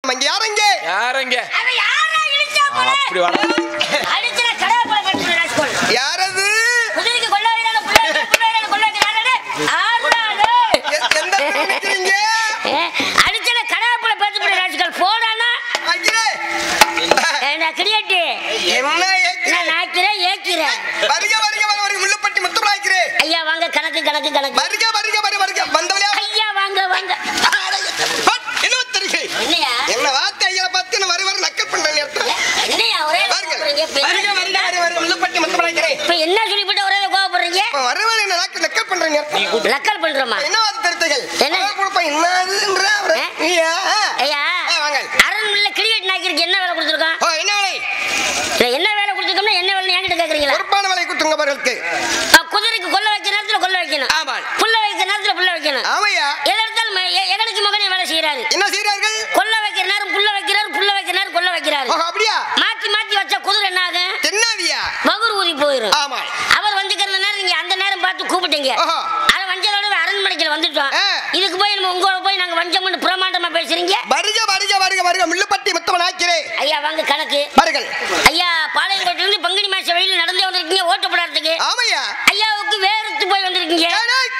இங்க யாரங்க யாரங்க அவன் யாரா இழுச்சா போல? அப்படி வாடா அடிச்சுனா கடை போல கட்டுற ராஸ்கோல். யாரது குதிரைக்கு கொல்ல வைக்கிறானே, புள்ள வைக்கிறானே, புள்ள வைக்கிறானே, கொல்ல வைக்கிறானே. ஆடுடா, டேய். எ- எந்த பக்கம் நிக்கிறீங்க ஏ, அடிச்சுனா கடை போல பேத்து போடுற ராஸ்கோல். போடானா? அங்கிரே ஏ, நான் கிரியாட்டி. என்ன ஏக்கிறே? நான் நாக்கிறேன், ஏக்கிறேன். வருக வருக வர வருக முள்ளுப்பட்டி முத்துமலாய்க்கிறே ஐயா வாங்க கணக்கு கணக்கு கணக்கு வருக வருக வர வருக வந்தவளையா ஐயா வாங்க வாங்க என்ன தெரிகை என்னையா என்ன வார்த்தை ஐயா பார்த்து நான் வர வர நக்கல் பண்றேன் நேரத்துல என்னையா ஒரே வருக கோவப்படுறீங்க? இப்ப வருக என்ன வருக வர வர முள்ளுப்பட்டி முத்துமலாய்க்கிறே இப்ப என்ன சொல்லிவிட்டு ஒரே கோவப்படுறீங்க இப்ப வர வர என்ன நக்கல் நக்கல் பண்றேன் நேரத்துல லக்கல் பண்றோமா என்ன வார்த்தை தெரித்தைகள் என்ன? கொடுப்பேன் என்னதுன்ற அவரை ஆ? நீயா ஐயா ஆ, வாங்க அரண்மனையில கிரிக்கெட் நாய்க்கிருக்கு என்ன வேலை கொடுத்துருக்கான் ஓ என்ன வேலை இல்ல, என்ன வேலை கொடுத்துருக்கோம்னா என்ன வேலை என்கிட்ட கேக்குறீங்களா பொறுப்பான வேலை கொடுத்துங்க பாருக்கு அஹ், குதிரைக்கு கொல்ல வைக்கிற நேரத்துல கொல்ல வைக்கணும் ஆமாம். புல்ல வைக்கிற நேரத்துல புல்ல வைக்கணும் ஆமையா எதை எடுத்தாலும் ம- எ- எகனுக்கு மகனே வேலை செய்யறாரு என்ன செய்றார்கள் கொல்ல வைக்கிற நேரம் புல்ல வைக்கிறாரு புல்ல வைக்கிற நேரம் கொல்ல வைக்கிறாரு ஓ அப்படியா மாத்தி மாத்தி வச்சா குதிரை என்ன ஆகும் தென்னாவியா வகுறு ஊதி போயிரும் ஆமா அவர் வந்துக்கிற நேரம் நீங்க அந்த நேரம் பார்த்து கூப்பிட்டீங்க ஓஹோ. அதை வஞ்சதோட அரண்மனைக்கு வந்துட்டோம் ஆ. இதுக்கு போய் நம்ம உங்களோட போய் நாங்க வஞ்சம்னு பிரமாண்டமா பேசுறீங்க வருக வருக வருக வருக முள்ளுப்பட்டி முத்தமன் ஆக்கிறே ஐயா வாங்க கணக்கு வருகள் ஐயா பாளையங்கோட்டில இருந்து பங்குனி மாச வெயில நடந்தே வந்திருக்கீங்க ஓட்டு போடாததுக்கு ஆமையா ஐயாவுக்கு வேறுத்து போய் வந்திருக்கீங்க ஏடேய்.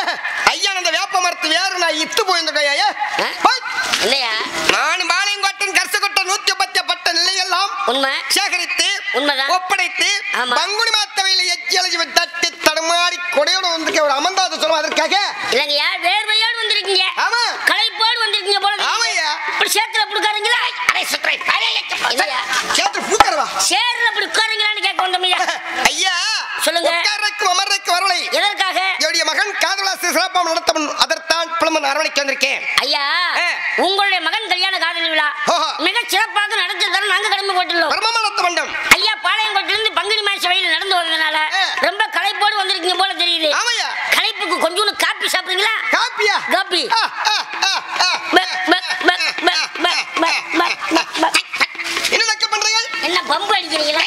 ஐயா அந்த வேப்ப மரத்து வேறு நான் இத்து போயிருந்தேன் ஆ? இல்லையா நான் பாளையங்கோட்டன் கரசகொட்ட நூத்தி பத்த நிலையெல்லாம் உண்மை சேகரித்து உண்மைதான். ஒப்படைத்து ஆமா. பங்குனி மாத்தவையில எச்சி அழைச்சி தட்டி தடுமாறி கொடையோட வந்திருக்க ஒரு அமர்ந்தாத சொல்லுவோம் அதற்காக இல்லைங்கய்யா வேர்வையோடு வந்திருக்கீங்க ஆமா களைப்போடு வந்திருக்கீங்க போல இருக்கு. ஆமையா இப்படி சேத்துல புடுக்காரீங்களா அரை சுற்றை இல்லையா சேத்து பூக்கறவா சேர்ல அப்படி உட்காருங்களான்னு கேட்க வந்தோம்யா ஐயா சொல்லுங்க. உட்கார்றக்கும் அமர்றக்கு வரலை எதற்காக என்னுடைய மகன் காதலாசி சிறப்பாக நடத்தவன் அதற்தான் புலமன் அரவணைக்கு வந்திருக்கேன் ஐயா ஆ. உங்களுடைய மகன் கல்யாண காதல் விழா ஓஹோ. மிக சிறப்பாக நடத்தி தர நாங்க கடமை போட்டுள்ளோம் பிரம்ம நடத்த மண்டம் ஐயா பாளையங்கோட்டிலிருந்து பங்குனி மாச வெயில் நடந்து வந்ததுனால ஆ. ரொம்ப களைப்போடு வந்திருக்கீங்க போல தெரியுது ஆமையா களைப்புக்கு கொஞ்சோண்டு காப்பி சாப்பிடுறீங்களா காப்பியா காப்பி ஆ, ஆ, ஆ, ஆ. பக், பக், பக், பக், பக், பக், பக், பக், பக். என்ன நக்க பண்றீங்க என்ன பம்பு அடிக்கிறீங்களா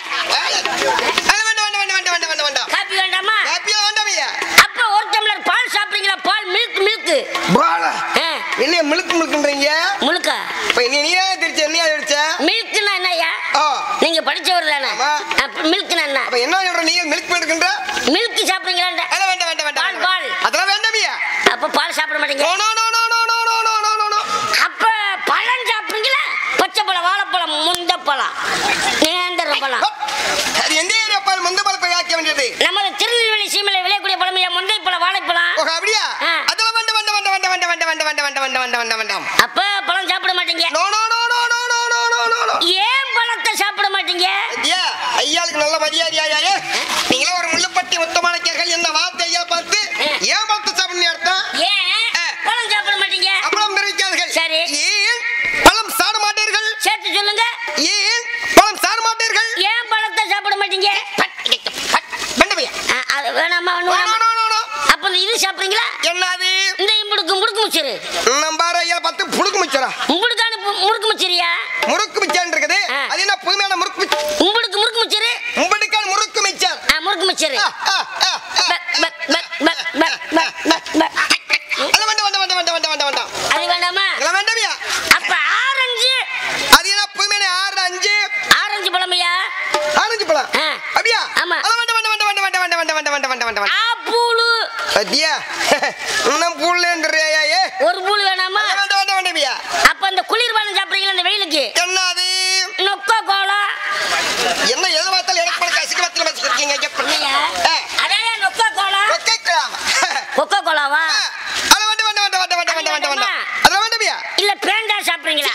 வேண்டாம் வேண்டாம் வேண்டாம் வேண்டாம் வேண்டாம் வேண்டாம் வேண்டாம் காப்பி வேண்டாமா காப்பியா வேண்டாமையா அப்ப ஒரு டம்ளர் பால் சாப்பிடுறீங்களா பால் மில்க் மில்க் பாலா என்ன மிளுக்கு மிளுக்குன்றீங்க முழுக்கா இப்ப நீ நீயா தெரிச்ச என்னையா தெரிச்ச மில்க்னா என்னய்யா ஆ நீங்க படிச்சவர் தானே ஆமா. மில்க்னா என்ன அப்ப என்ன சொல்ற நீ மில்க் மிளுக்குன்ற மில்க் சாப்பிடுறீங்களா அதெல்லாம் வேண்டாம் வேண்டாம் வேண்டாம் பால், பால். அதெல்லாம் வேண்டாமையா அப்ப பால் சாப்பிட மாட்டீங்க no no no no no no no no no no no அப்ப பழம் சாப்பிடுறீங்களா பச்சை பழம் வாழைப்பழம் முந்த பழம் நேந்திர பழம் அது எந்த ஏரியா பால் முந்த பால் போய் ஆக்க வேண்டியது நமது திருநெல்வேலி சீமையில விளையக்கூடிய பழமையா முந்தை பழம் வாழைப்பழம் ஓஹோ அப்படியா ஆ. அதெல்லாம் வேண்டாம் வேண்டாம் வேண்டாம் வேண்டாம் வேண்டாம் வேண்டாம் வேண்டாம் வேண்டாம் வேண்டாம் வேண்டாம் வேண்டாம் வேண்டாம் அப்ப பழம் சாப்பிட மாட்டீங்க no no no no no no no no no no ஏன் பழத்தை சாப்பிட மாட்டீங்க ஐயா ஐயாளுக்கு நல்ல மரியாதையா ஐயா நீங்களே ஒரு முள்ளுப்பட்டி உத்தமான கேட்க இந்த வார்த்தை ஐயா பார்த்து ஏன் பார்த்து சாப்பிடணும் அர்த்தம் ஏன் ஆ. பழம் சாப்பிட மாட்டீங்க அப்புறம் தெரிவிக்காதீர்கள் சரி. ஏன் பழம் சாட மாட்டீர்கள் சேர்த்து சொல்லுங்க ஏன் பழம் சாட மாட்டீர்கள் ஏன் பழத்தை சாப்பிட மாட்டீங்க வேண்டாமையா ஆ, அது வேணாமா ஒண்ணு நோ வேணாமா? நோ நோ நோ அப்ப இந்த இது சாப்பிடுறீங்களா என்னது இந்த முடுக்கு முடுக்கு முச்சிரு நம்பார ஐயா பார்த்து புடுக்கு மிச்சரா உங்களுக்கான முறுக்கு முச்சிரியா முறுக்கு மிச்சான் இருக்குது ஆ. அது என்ன புதுமையான முறுக்கு மிச்சர் உங்களுக்கு முறுக்கு முச்சிரு உங்களுக்கான முறுக்கு மிச்சர் ஆ, முறுக்கு முச்சிரு ஆ, ஆ, ஆ, ஆ. பக், பக், பக், பக், பக், பக், பக், பக். அது வேண்டாம் வேண்டாம் வேண்டாம் வேண்டாம் வேண்டாம் வேண்டாம் வேண்டாம் அது வேண்டாமா இதெல்லாம் வேண்டாமையா அப்ப ஆரஞ்சு அது என்ன புதுமையான ஆறு அஞ்சு ஆரஞ்சு பழமையா ஆரஞ்சு பழம் ஆ. அப்படியா ஆமா. அதெல்லாம் வேண்டாம் வேண்டாம் வேண்டாம் வேண்டாம் வேண்டாம் வேண்டாம் வேண்டாம் வேண்டாம் வேண்டாம் வேண்டாம் ஆப்பூளு அத்தியா இன்னும் புள்ளேன்றியா ஏ ஒரு பூள் வேணாமா வேண்டாம் வேண்டாம் வேண்டாமியா அப்ப அந்த குளிர்பானம் சாப்பிடுறீங்களா இந்த வெயிலுக்கு என்னது நொக்க கோலா என்ன எது பார்த்தாலும் எனக்கு பழக்க அசிக்க பத்தில வச்சுருக்கீங்க இல்லையா அதான் நொக்க கோலா கேட்கலாம் கொக்க கோலாவா அது வேண்டாம் வேண்டாம் வேண்டாம் வேண்டாம் வேண்டாம் வேண்டாம் வேண்டாம் வேண்டாம் அதெல்லாம் வேண்டாமியா இல்ல பேண்டா சாப்பிடுறீங்களா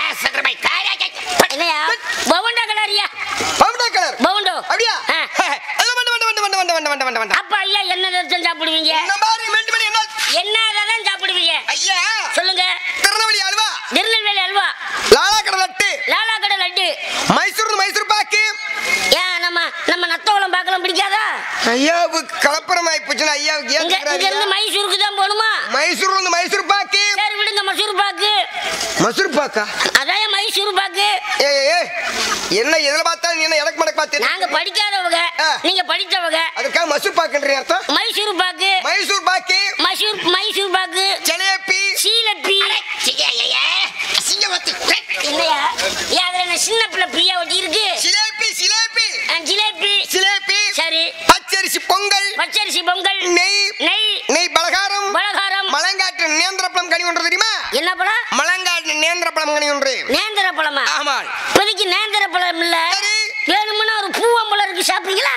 இல்லையா பவுண்டா கலரியா பவுடா கலர் பவுண்டோ அப்படியா ஆ. அதெல்லாம் வேண்டாம் வேண்டாம் வேண்டாம் வேண்டாம் வேண்டாம் வேண்டாம் வேண்டாம் வேண்டாம் அப்ப ஐயா என்ன நிறுத்தம் சாப்பிடுவீங்க இந்த மாதிரி மெண்டு மணி என்ன என்ன தான் சாப்பிடுவீங்க ஐயா சொல்லுங்க திருநெல்வேலி அல்வா திருநெல்வேலி அல்வா லாலா கடல் லட்டு லாலா கடை லட்டு மைசூர் மைசூர் பாக்கு ஏன் நம்ம நம்ம நத்தவளம் பார்க்கலாம் பிடிக்காதா ஐயாவுக்கு கலப்பரம் ஆயிப்போச்சுன்னா ஐயாவுக்கு ஏன் இங்க இங்க கேக்குறாரு இருந்து ஐயா? மைசூருக்கு தான் போகணுமா மைசூர்ல இருந்து மைசூர் பாக்கு சரி விடுங்க மசூர் பாக்கு மசூர் பாக்கா அதான் மைசூர் பாக்கு ஏ ஏ என்ன எதுல பார்த்தாலும் நீ என்ன எனக்கு மடக்கு பார்த்து நாங்க படிக்காதவங்க ஆ. நீங்க படிச்சவங்க அதுக்காக மசூர் பாக்குன்ற அர்த்தம் மைசூர் பாக்கு மைசூர் பாக்கு மசூர் மைசூர் பாக்கு ஜலேபி சீலப்பி சிங்கவத்து இல்லையா ஏன் அதுல என்ன சின்ன பிள்ளை பிரியா ஒட்டி இருக்கு சிலேபி சிலேபி ஆ, ஜிலேபி சிலேபி சரி பச்சரிசி பொங்கல் பச்சரிசி பொங்கல் நெய் நெய் நெய் பலகாரம் பலகாரம் மலங்காட்டு நேந்திரப்பழம் கனி ஒன்று தெரியுமா என்ன பழம் மலங்காட்டு நேந்திரப்பழம் கனி ஒன்று நேந்திர பழமா ஆமால் இப்போதைக்கு நேந்திர பழம் இல்ல சரி வேணும்னா ஒரு பூவம்பழம் இருக்கு சாப்பிடுறீங்களா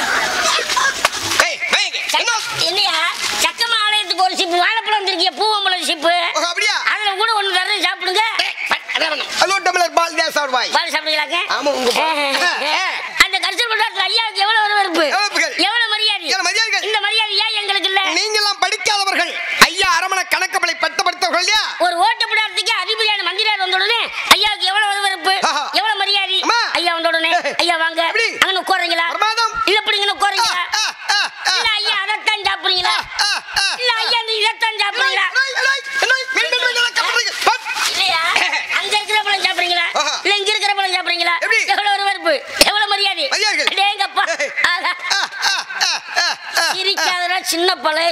ஏய், வைங்க. என்ன? இல்லையா சக்கமா ஆலயத்துக்கு ஒரு சிப்பு வாழைப்பழம் வந்திருக்கிய பூவம்பழம் சிப்பு ஓ, அப்படியா அதுல கூட ஒண்ணு தரேன் சாப்பிடுங்க ஹலோ டம்ளர் பால் தேசார் பாய் பால் சாப்பிடுங்களாக்க ஆமா, உங்க பால். அந்த கரிசல் கொண்டாடத்துல ஐயாவுக்கு எவ்வளவு வரவேற்பு வரவேற்புகள். எவ்வளவு மரியாதை எவ்வளவு மரியாதைகள்? இந்த மரியாதை ஏன் எங்களுக்கு இல்ல நீங்கெல்லாம் படிக்காதவர்கள் ஐயா அரமண கணக்கப்பலை பட்டப்படுத்தவர்கள் இல்லையா ஒரு ஓட்டப்படாததுக்கு அதிபதியான மந்திரியார் வந்த உடனே ஐயாவுக்கு எவ்வளவு வரவேற்பு ஆஹா. எவ்வளவு மரியாதை அம்மா. ஐயா வந்த உடனே ஐயா வாங்க எப்படி? அங்க உட்காருங்களா பிரமாதம். இல்ல பிடிங்க உட்காருங்களா ஆ, ஆ, ஆ. இல்ல ஐயா அதைத்தான் சாப்பிடுறீங்களா ஆ, ஆ. இல்ல ஐயா இந்த இதைத்தான் சாப்பிடுறீங்களா ஏய், ஏய், ஏய், மீண்டும் மீண்டும் எனக்கு கட்டுறீங்க. பட். இல்லையா அங்க இருக்கிற பழம் சாப்பிடுறீங்களா ஆஹா. இல்ல இங்க இருக்கிற பழம் சாப்பிடுறீங்களா எப்படி? எவ்வளவு வரவேற்பு எவ்வளவு மரியாதை மரியாதைகள். அடேங்கப்பா ஆஹா. ஆ, ஆ, ஆ, ஆ, ஆ. சிரிக்காதடா சின்ன பழை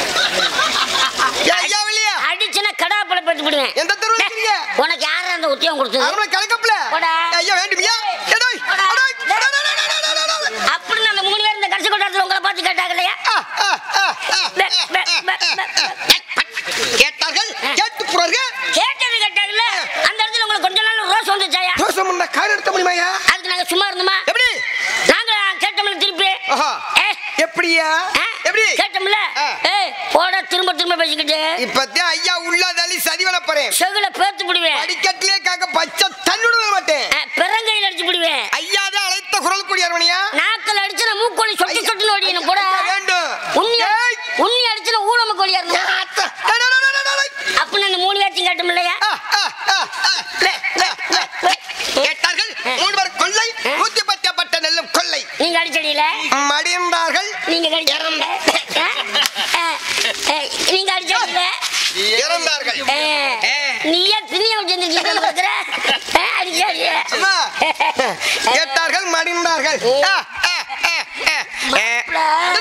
ஏய், ஐயா இல்லையா அடிச்சுனா கடா பழை பட்டு விடுவேன் எந்த தெருவுல இருக்கீங்க? உனக்கு யாரு அந்த உத்தியோகம் கொடுத்தது அரமண கணக்கப்பல போடா. ஐயா வேண்டுமியா எடோய் போடா. எடோய் டா, டா, டா, டா, டா, டா, டா, டா. அப்படின்னு அந்த மூணு பேர் இந்த கரிசல் கொண்டாடத்துல உங்களை பார்த்து கேட்டாங்க இல்லையா ஆ, ஆ, ஆ, ஆ, பே, பே, பே, பே, பே. கேட்டார்கள் கேட்டு போறார்கள் கேட்டது கேட்டாங்கல்ல அந்த இடத்துல உங்களுக்கு கொஞ்ச நாள் ரோஸ் வந்துச்சாயா ரோசம் பண்ண கார் எடுத்த முடியுமாயா அதுக்கு நாங்க சும்மா இருந்தோமா எப்படி நாங்க கேட்டோம்ல திருப்பி ஆஹா. ஏ, எப்படியா ஆ, எப்படி கேட்டோம்ல ஆ. ஏய் போட திரும்ப திரும்ப பேசிக்கிட்டு இப்பத்தே ஐயா உள்ள தள்ளி சதிவன போறேன் செகுல பேத்து பிடுவேன் படிக்கட்டிலே காக்க பச்சை தண்ணுட மாட்டேன் பெரங்கையில் அடிச்சு பிடுவேன் ஐயா தான் அழைத்த குரல் கூடிய அரமணியா நாக்கில் அடிச்சு நான் மூக்கோழி சொட்டு சொட்டுன்னு ஓடியணும் போட ஐயா வேண்டும் உன்னி ஏய். உன்னி அடிச்சுனா ஊழம கோழியா இருந்தோம் அத்த. டா, டா, டா, டா, டா, டா. அப்படின்னு அந்த மூணு பேச்சும் கேட்டோம் இல்லையா ஆ, ஆ, ஆ, ஆ. லே, லே, லே, லே. கேட்டார்கள் மூணுவர் கொள்ளை நூத்தி பத்தப்பட்ட நெல்லும் கொள்ளை நீங்க அடிச்சடியில மடிந்தார்கள் நீங்க கடிச்சடியில ஆ? ஆ, ஆ, நீங்க அடிச்சடியில இறந்தார்கள் நீயே திண்ணிய வச்சிருந்தீங்க அடிச்சடியில அம்மா, கேட்டார்கள் மடிந்தார்கள் ஆ, ஆ, ஆ, ஆ. மாப்பிள.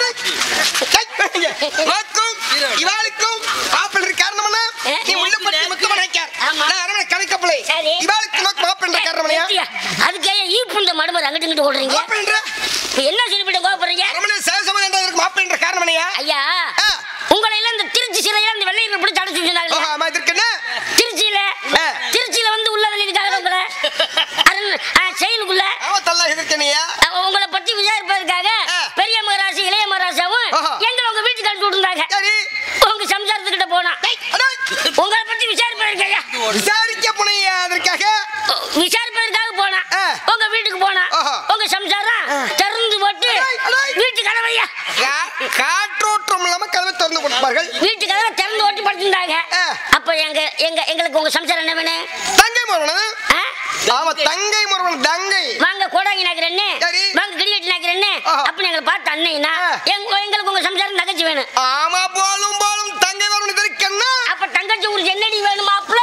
உனக்கும் இவாளுக்கும் மாப்பிள்ளை காரணம் என்ன? நீ உள்ளப்பட்டி முத்தமன் வைக்கார். ஆமா. நான் அரவணை கணக்கப்பலை. சரி. இவாளுக்கு உனக்கு மாப்பிள்ளை காரணம் என்னையா? நிறுத்தியா? அதுக்கு ஏன் ஈ புண்ட மடுமர் அங்கிட்டு இங்கிட்டு ஓடுறீங்க மாப்பிள்ளை இப்ப என்ன சொல்லிவிட்டு கோபப்படுறீங்க அரவணை சேசமன் என்றதற்கு மாப்பிள்ளை காரணம் என்னையா? ஐயா ஆ. உங்களை எல்லாம் இந்த திருச்சி சிறையில இந்த வெள்ளையர்கள் பிடிச்சு அடைச்சு வச்சிருந்தாங்க ஓஹோ, ஆமா, இதற்கு என்ன? திருச்சியில ஆ. திருச்சியில வந்து உள்ள தள்ளிருக்காங்க உங்களை அரண் ஆ, செயலுக்குள்ள ஆமா, தள்ளா இதற்கு என்னையா? அ, உங்களை பத்தி விசாரிப்பதற்காக ஆ. பெரிய மகராசி இளைய மகராசாவும் ஆஹா. எங்களை உங்க வீட்டுக்கு அனுப்பி விட்டுருந்தாங்க சரி. உங்க சம்சாரத்துக்கிட்ட போனா அடே, உங்களை பத்தி விசாரிப்பதற்காக விசாரிக்க போனீங்க அதற்காக விசாரிப்பதற்காக போனா ஆ. உங்க வீட்டுக்கு போனா ஆஹா. உங்க சம்சாரம் திறந்து போட்டு அடே, அடே. வீட்டு கதவையா கா- காற்றோட்டம் இல்லாம கதவை திறந்து கொடுப்பார்கள் வீட்டு கதவை திறந்து ஓட்டி படுத்திருந்தாங்க ஆ. அப்ப எங்க எங்க எங்களுக்கு உங்க சம்சாரம் என்ன வேணும் தங்கை முருகன் ஆ? ஆமா தங்கை முருகன் தங்கை வாங்க கோடாங்கி நாக்கிறேன்னு சரி. வாங்க கிடிவெட்டி நாக்கிறேன்னு ஆஹா. அப்படி எங்களை பார்த்து அண்ணேனா ஆ. எங்க எங்களுக்கு உங்க சம்சாரம் தங்கச்சி வேணும் ஆமா போலும் போலும் தங்கை வருவன் இதற்கு என்ன அப்ப தங்கச்சி ஊருக்கு என்னடி வேணும் மாப்பிள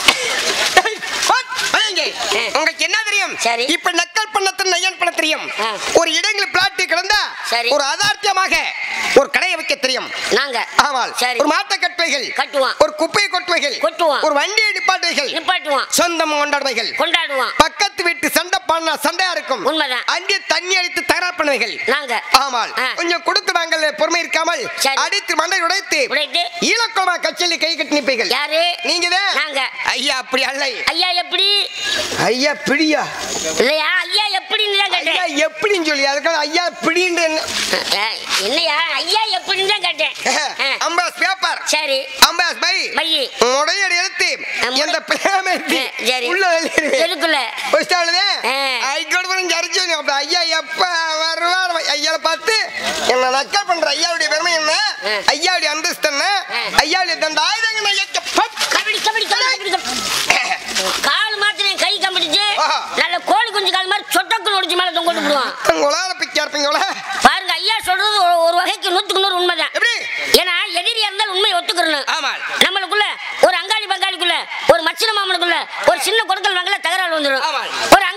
ஏய், what? வைங்க. உங்களுக்கு என்ன தெரியும் சரி. இப்ப நக்கல் பண்ணத்தின் நையன் பண்ண தெரியும் ஆ. ஒரு இடங்களில் பிளாட்டு கிடந்தா சரி. ஒரு அதார்த்தியமாக ஒரு கடையை வைக்க தெரியும் நாங்க ஆமால் சரி ஒரு மாட்ட கட்டுவைகள் கட்டுவான் ஒரு குப்பை கொட்டுவைகள் கொட்டுவான். ஒரு வண்டியை நிப்பாட்டுவைகள் நிப்பாட்டுவான் சொந்தம் கொண்டாடுவைகள் கொண்டாடுவான் பக்கத்து வீட்டு சண்டை பண்ணா சண்டையா இருக்கும் உண்மைதான். அங்கே தண்ணி அடித்து தயார் பண்ணுவைகள் நாங்க ஆமால் ஆ. கொஞ்சம் கொடுத்து நாங்கள் பொறுமை இருக்காமல் சரி. அடித்து மண்டை உடைத்து உடைத்து ஈழக்கோமா கச்சேரி கை கட்டி நிப்பீர்கள் யாரு நீங்க நாங்க. ஐயா அப்படி அல்ல ஐயா எப்படி ஐயா பிடியா இல்லையா ஐயா எப்படின்னு தான் ஐயா கேட்டேன் எப்படின்னு சொல்லி அதுக்காக ஐயா பிடின்ற அஹ், என்னையா ஐயா எப்படின்னு தான் கேட்டேன் அஹ், அம்பாஸ் பேப்பர் சரி அம்பாஸ் பை மையி முடையடி எழுத்து முடை- எந்த பிரேம எழுத்து அஹ், சரி உள்ள எழுதிருவேன் எதுக்குள்ள ஃபர்ஸ்டாலுதே ஆ. ஐகோடு வரும் ஜரிச்சு அப்படி ஐயா எப்ப வருவார் ஐயாவை பார்த்து என்ன நக்கா பண்ற ஐயாவுடைய பெருமை என்ன ஆ. ஐயாவுடைய அந்தஸ்து என்ன ஆ. ஐயாவுடைய தந்த ஆயுதங்கள் ஐயா பப். கபடி கபடி கபடி கபடி கபடி. கால் மாத்திரம் கை கம்பிடுச்சு ஆஹா. நல்ல கோழி குஞ்சு கால் மாதிரி சொட்டக்கு நொடிச்சு மேல தொங்க விடுவான் உங்களால பிக்கா இருப்பீங்களா பாருங்க ஐயா சொல்றது ஒரு- ஒரு வகைக்கு நூத்துக்கு நூறு உண்மைதான் எப்படி ஏன்னா எதிரியா இருந்தால் உண்மையை ஒத்துக்கிறணும் ஆமால் நம்மளுக்குள்ள ஒரு அங்காளி பங்காளிக்குள்ள ஒரு மச்சின மாமனுக்குள்ள ஒரு சின்ன கொடுக்கல் வாங்கல தகராறு வந்துடும் ஆமாம். ஒரு அங்காளி பங்காளிக்குள்ள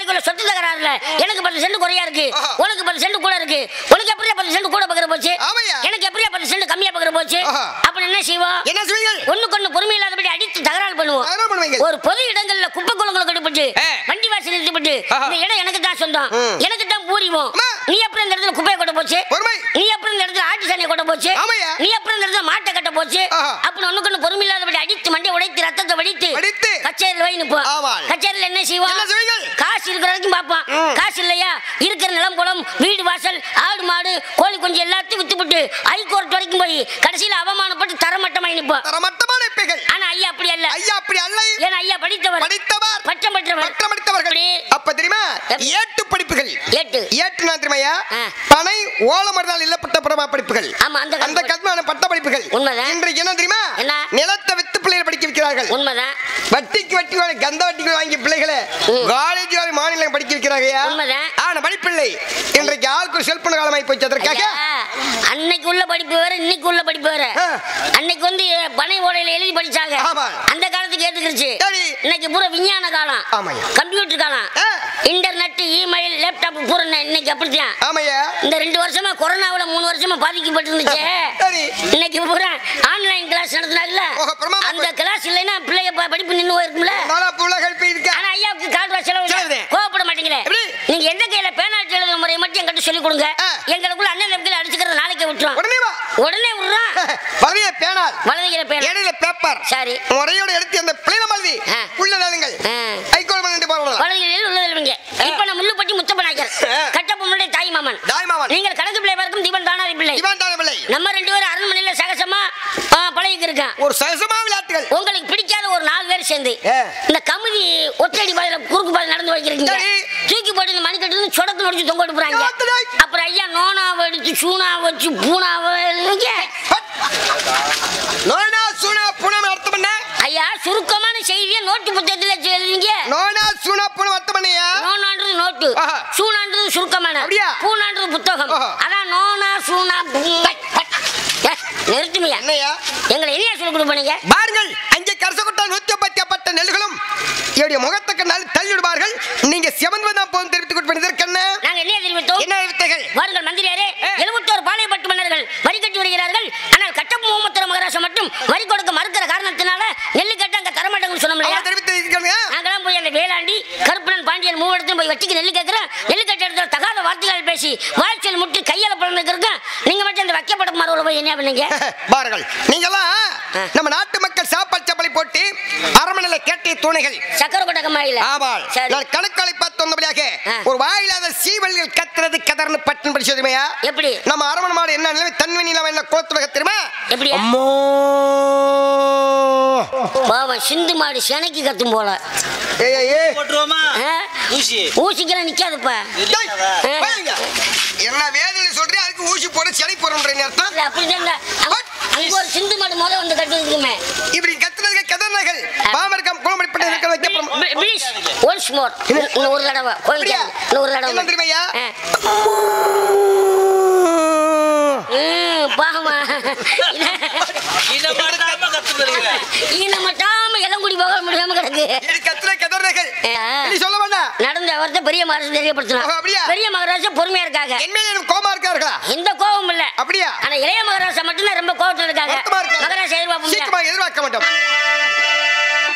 பொண்டாட்டிக்குள்ள சொத்து தகராறுல எனக்கு பத்து சென்ட் குறையா இருக்கு ஆஹா. உனக்கு பத்து சென்ட் கூட இருக்கு உனக்கு எப்படியா பத்து சென்ட் கூட பக்கற போச்சு ஆமையா. எனக்கு எப்படியா பத்து சென்ட் கம்மியா பக்கற போச்சு ஆஹா. அப்ப என்ன செய்வோம் என்ன செய்வீர்கள் ஒண்ணுக்கு ஒண்ணு பொறுமை இல்லாதபடி அடித்து தகராறு பண்ணுவோம் தகராறு பண்ணுவீங்க. ஒரு பொது இடங்கள்ல குப்பை குளங்களை கட்டுப்பட்டு ஆ. வண்டி வாசல் நிறுத்தப்பட்டு ஆஹா. இந்த இடம் எனக்கு தான் சொந்தம் ம். எனக்கு தான் பூரிவோம் அம்மா. நீ அப்புறம் இந்த இடத்துல குப்பையை கொட்ட போச்சு பொறுமை. நீ அப்புறம் இந்த இடத்துல ஆட்டு சாணியை கொட்ட போச்சு ஆமையா. நீ அப்புறம் இந்த இடத்துல மாட்டை கட்ட போச்சு ஆஹா. அப்புறம் ஒண்ணுக்கு ஒண்ணு பொறுமை இல்லாதபடி அடித்து மண்டை உடைத்து ரத்தத்தை வடித்து வடித்து. கச்சேரியில் வை நிப்போம் ஆமாம். கச்சேரியில் என்ன செய்வோம் என்ன செய்வீர்கள்? காசு இருக்கிற வரைக்கும் பார்ப்பான் ம். காசு இல்லையா இருக்கிற நிலம் குளம் வீடு வாசல் ஆடு மாடு கோழி குஞ்சு எல்லாத்தையும் வித்துவிட்டு ஹைகோர்ட் வரைக்கும் போய் கடைசியில் அவமானப்பட்டு தரமட்டமாய் நிற்போம் தரமட்டமான இப்பைகள் ஆனா ஐயா அப்படி அல்ல ஐயா அப்படி அல்ல ஏன்னா ஐயா படித்தவர் படித்தவர் பட்டம் பெற்றவர் பட்டம் படித்தவர்கள் அப்படி. அப்ப தெரியுமா எப்- ஏட்டு படிப்புகள் ஏட்டு ஏட்டு நான் தெரியுமாயா ஆ. பனை ஓலமரதால் இல்லப்பட்ட பிரமா படிப்புகள் ஆமா அந்த அந்த காலத்துல கல்வியான பட்ட படிப்புகள் உண்மைதான். இன்றைக்கு என்ன தெரியுமா என்ன? நிலத்தை வித்து பிள்ளைகளை படிக்க வைக்கிறார்கள் உண்மைதான் வட்டிக்கு வட்டி வாங்கி கந்த வட்டிக்கு வாங்கி பிள்ளைகளை ம். காலேஜ் வாங்கி மாநிலம் படிக்க வைக்கிறாங்கய்யா உண்மைதான். ஆனா படிப்பில்லை இன்றைக்கு ஆளுக்கு ஒரு செல்போன் காலமாய் போச்சு அதற்காக ஐயா, அன்னைக்கு உள்ள படிப்பு வேற இன்னைக்கு உள்ள படிப்பு வேற ஆ. அன்னைக்கு வந்து பனை ஓலையில எழுதி படிச்சாங்க ஆமா. அந்த காலத்துக்கு ஏத்துக்கிருச்சு சரி. இன்னைக்கு பூரா விஞ்ஞான காலம் ஆமாய்யா. கம்ப்யூட்டர் காலம் ஆ. இன்டர்நெட் இமெயில் லேப்டாப் பூரா இன்ன- இன்னைக்கு அப்படித்தான் ஆமையா இந்த ரெண்டு வருஷமா கொரோனாவுல மூணு வருஷமா பாதிக்கப்பட்டு இருந்துச்சு சரி இன்னைக்கு பூரா ஆன்லைன் கிளாஸ் நடத்துனாங்கல்ல ஓஹோ, பிரமாதம். அந்த கிளாஸ் இல்லைன்னா பிள்ளைய ப- படிப்பு நின்று போயிருக்கும்ல நாளா புள்ள கல்பி இருக்கா ஆனா ஐயாவுக்கு கால் ரூபா செலவு இல்ல. செலவு. கோவப்பட மாட்டீங்களே எப்படி? நீங்க எந்த கையில பேனா வச்சு எழுதுற முறையை மட்டும் எங்கிட்ட சொல்லிக் கொடுங்க ஆ. எங்களுக்குள்ள அண்ணன் தம்பிகளை அடிச்சுக்கிறத நாளைக்கே விட்டுரும் உடனே வா உடனே விடுறான் பதவிய பேனால் வலது கையில பேனா இடையில பேப்பர் சரி முறையோட எடுத்து அந்த பிள்ளைன மல்வி ஆ. உள்ள தாளுங்கள் ஆ. ஐகோல் வந்து போறோம் வலது கையில் உள்ளது இல்லைங்க இப்ப நான் முள்ளுப்பட்டி முத்தப்பனாக்கர் ஆ. கட்டப்பொம்முடைய தாய் மாமன் தாய் மாமன் நீங்கள் கணக்கு பிள்ளை பார்க்கும் தீபன் தானாரி பிள்ளை இவன் தானே பிள்ளை நம்ம ரெண்டு பேரும் அரண்மனையில சகசமா ஆ, பழகிக்கு இருக்கான் ஒரு சகசமா விளையாட்டுகள் உங்களுக்கு பிடிக்காத ஒரு நாலு பேர் சேர்ந்து ஆ. இந்த கமுதி ஒத்தடி பாதையில குறுக்கு பாதை நடந்து வைக்கிறீங்க சரி. தூக்கி போட்டு இந்த மணிக்கட்டு சொடத்து முடிச்சு தொங்க விட்டு போறாங்க யாத்திரை. அப்புறம் ஐயா நோனாவை அடிச்சு சூனா வச்சு பூனாவை எழுதுங்க. நோனா சுனா புனம் அர்த்தம் பண்ண ஐயா சுருக்கமான செய்தியை நோட்டு புத்தகத்துல எழுதுங்க நோனா சுனா புனம் அர்த்தம் பண்ணியா நோனான்றது நோட்டு ஆஹா. சூனான்றது சுருக்கமான அப்படியா? பூனான்றது புத்தகம் ஆஹா. அதான் நோனா சூனா பூ- ஏ, நிறுத்துமையா என்னையா எங்களை என்னையா சொல்லி கொடுப்பீங்க பாருங்கள் அங்கே கரசகொட்டா நூத்தி பத்தியப்பட்ட நெல்களும் என்னுடைய முகத்துக்கு நாள் தள்ளிவிடுவார்கள் நீங்க செவன் தான் போதும் தெரிவித்துக் கொண்டு என்ன நாங்க என்ன தெரிவித்தோம் என்ன வித்தைகள் வாருங்கள் மந்திரியாரே எழுபத்தோரு பாளையப்பட்டு மன்னர்கள் வரி கட்டி வருகிறார்கள் ஆனால் கட்டப்பு முகமத்திர மகராச மட்டும் வரி கொடுக்க மறுக்கிற காரணத்தினால நெல்லு கட்ட அங்க தரமாட்டேங்கன்னு சொன்னோம் இல்லையா அவங்க தெரிவித்து நாங்களாம் போய் அந்த வேளாண்டி கருப்பணன் பாண்டியன் மூவடத்தையும் போய் வட்டிக்கு நெல்லு கேட்கிறேன் நெல்லு கட்ட இடத்துல தகாத வார்த்தைகள் பேசி வாய்ச்சல் முட்டி கையில பிறந்திருக்க நீங்க மட்டும் அந்த வைக்கப்பட மரவில் போய் என்ன பண்ணீங்க பாருங்கள் நீங்கெல்லாம் நம்ம நாட்டு மக்கள் சாப்பாடு சப்பலை போட்டு அரமணையில கேட்டிய துணைகள் சக்கர கொட்டக்கமாயில ஆமாள் சரி நான் கணக்காளை பார்த்து வந்தபடியாக ஆ. ஒரு வாயிலாத சீவல்கள் கத்துறது கதர்னு பட்டுன்னு படி சொல்லுமையா எப்படி நம்ம அரமணை மாடு என்ன நிலைமை தன்மை நிலைமை என்ன கோத்துலக தெரியுமா எப்படியா அம்மோ பாவம் சிந்து மாடு செனைக்கு கத்தும் போல ஏய் ஏய், ஏய் போட்டுருவோமா ஆ? ஊசி ஊசிக்கெல்லாம் நிக்காதுப்பா டேய், போய்ங்க. என்ன வேதனை சொல்றேன் அதுக்கு ஊசி போட சளி போடுற அர்த்தம் இல்ல, அப்படிதான் இல்ல. அங்க- அங்க ஒரு சிந்து மாடு முத வந்து கட்டு இருக்குமே இப்படி கத்துறதுக்கு கதர்னகள் பாமர்க்கம் குளமடிப்பட்டு இருக்கிற வைக்கப்படும் ப்ளீஸ் ஒன்ஸ் மோர் இன்னும் ஒரு தடவை கோயிலுக்கு அப்படியா? இன்னும் ஒரு தடவை என்ன தெரியுமையா ஆ. ம், பாவமா இனமாட்டாம கத்துக்கிறீங்க ஈனமட்டாம இளங்குடி போக முடியாம கிடக்கு இப்படி கத்துற கதர்னகள் ஆ. நீ சொல்ல வேண்டாம் நடந்த வார்த்தை பெரிய மகராஜ் தெரியப்படுத்தலாம் ஓ, அப்படியா? பெரிய மகராஜா பொறுமையா இருக்காங்க என் மேல எனக்கு கோமா இருக்கார்களா எந்த கோபம் இல்ல அப்படியா ஆனா இளைய மகராஜா மட்டும்தான் ரொம்ப கோபத்துல இருக்காங்க வருத்தமா இருக்காங்க. மகராஜா எதிர்பார்ப்பு சீக்கிரமா எதிர்பார்க்க மாட்டோம்